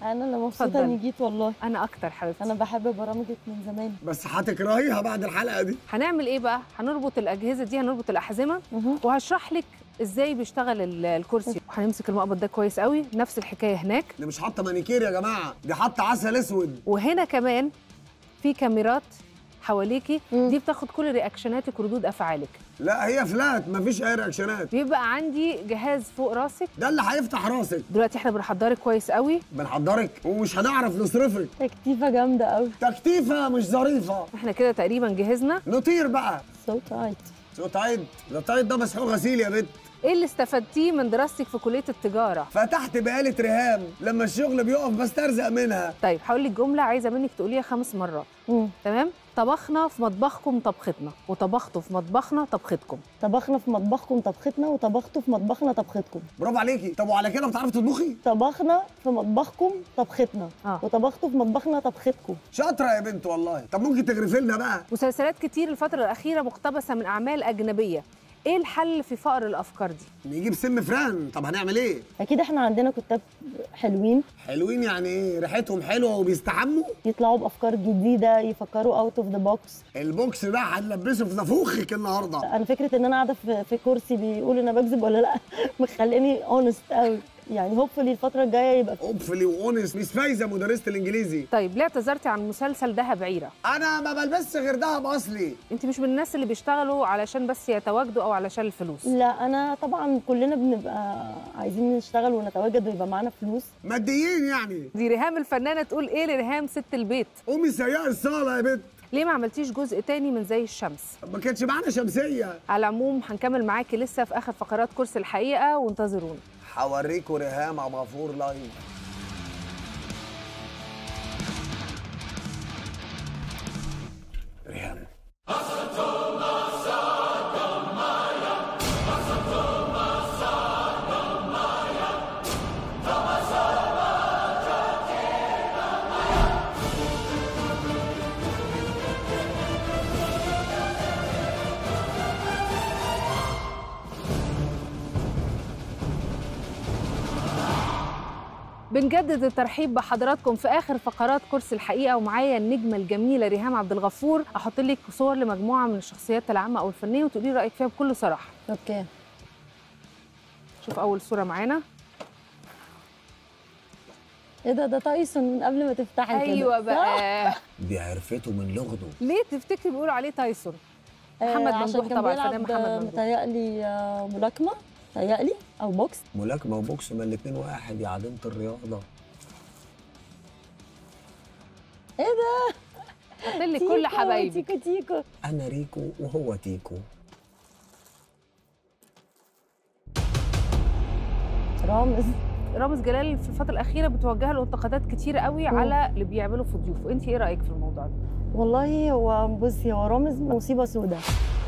انا اللي مبسوطه اتفضلي. اني جيت والله انا اكتر حبيبتي انا بحب برامجك من زمان بس هتكرهيها بعد الحلقه دي هنعمل ايه بقى هنربط الاجهزه دي هنربط الاحزمه مهم. وهشرح لك ازاي بيشتغل ال- الكرسي وهنمسك المقبض ده كويس قوي نفس الحكايه هناك دي مش حاطه مانيكير يا جماعه دي حاطه عسل اسود وهنا كمان في كاميرات حواليكي مم. دي بتاخد كل رياكشناتك وردود افعالك لا هي فلات مفيش اي رياكشنات بيبقى عندي جهاز فوق راسك ده اللي هيفتح راسك دلوقتي احنا بنحضرك كويس قوي بنحضرك ومش هنعرف نصرفك تكتيفه جامده قوي تكتيفه مش ظريفه احنا كده تقريبا جهزنا نطير بقى سو تايت صوت عيد ده طايد ده مسحوق غسيل يا بت ايه اللي استفدتيه من دراستك في كليه التجاره فتحت بقالة رهام لما الشغل بيقف بسترزق منها طيب هقول لك جمله عايزه منك تقوليها خمس مرات تمام طبخنا في مطبخكم طبختنا وطبختوا في مطبخنا طبختكم طبخنا في مطبخكم طبختنا وطبختوا في مطبخنا طبختكم برافو عليكي طب وعلى كده بتعرفي تطبخي طبخنا في مطبخكم طبختنا آه. وطبختوا في مطبخنا طبختكم شاطره يا بنت والله طب ممكن تغرفي لنا بقى مسلسلات كتير الفتره الاخيره مقتبسه من اعمال اجنبيه ايه الحل في فقر الافكار دي نجيب سم فران طب هنعمل ايه اكيد احنا عندنا كتاب حلوين حلوين يعني ايه ريحتهم حلوه وبيستحموا يطلعوا بافكار جديده يفكروا اوت اوف ذا بوكس البوكس ده هنلبسه في نافوخك النهارده انا فكره ان انا قاعده في, في كرسي بيقول انا بكذب ولا لا مخليني اونست قوي يعني هوبفلي الفتره الجايه يبقى اوبفلي واونس مش فايزه مدرسه الانجليزي طيب ليه اعتذرتي عن مسلسل دهب عيره انا ما بلبسش غير دهب اصلي انت مش من الناس اللي بيشتغلوا علشان بس يتواجدوا او علشان الفلوس لا انا طبعا كلنا بنبقى عايزين نشتغل ونتواجد ويبقى معانا فلوس ماديين يعني دي ريهام الفنانه تقول ايه لريهام ست البيت قومي سيئة الصاله يا بنت ليه ما عملتيش جزء تاني من زي الشمس ما كانش معانا شمسيه على العموم هنكمل معاكي لسه في اخر فقرات كورس الحقيقه وانتظرونا هوريكوا ريهام عبد الغفور لايف ريهام بنجدد الترحيب بحضراتكم في اخر فقرات كورس الحقيقه ومعايا النجمه الجميله ريهام عبد الغفور احط لك صور لمجموعه من الشخصيات العامه او الفنيه وتقولي لي رايك فيها بكل صراحه اوكي شوف اول صوره معانا ايه ده ده تايسون من قبل ما تفتحي كده ايوه صح؟ بقى دي عرفته من لغته ليه تفتكري بيقولوا عليه تايسون محمد آه، ممدوح عشان كان طبعا بيلعب الفنان محمد ممدوح متهيألي آه، ملاكمه متهيألي او بوكس ملاكمه وبوكس ما الاتنين واحد يا عديمه الرياضه ايه ده حط لك تيكو، كل حبايبك تيكو تيكو انا ريكو وهو تيكو رامز رامز جلال في الفتره الاخيره بتوجه له انتقادات كتيره قوي مم. على اللي بيعمله في ضيوفه انت ايه رايك في الموضوع ده والله هو بصي هو رامز مصيبه سوداء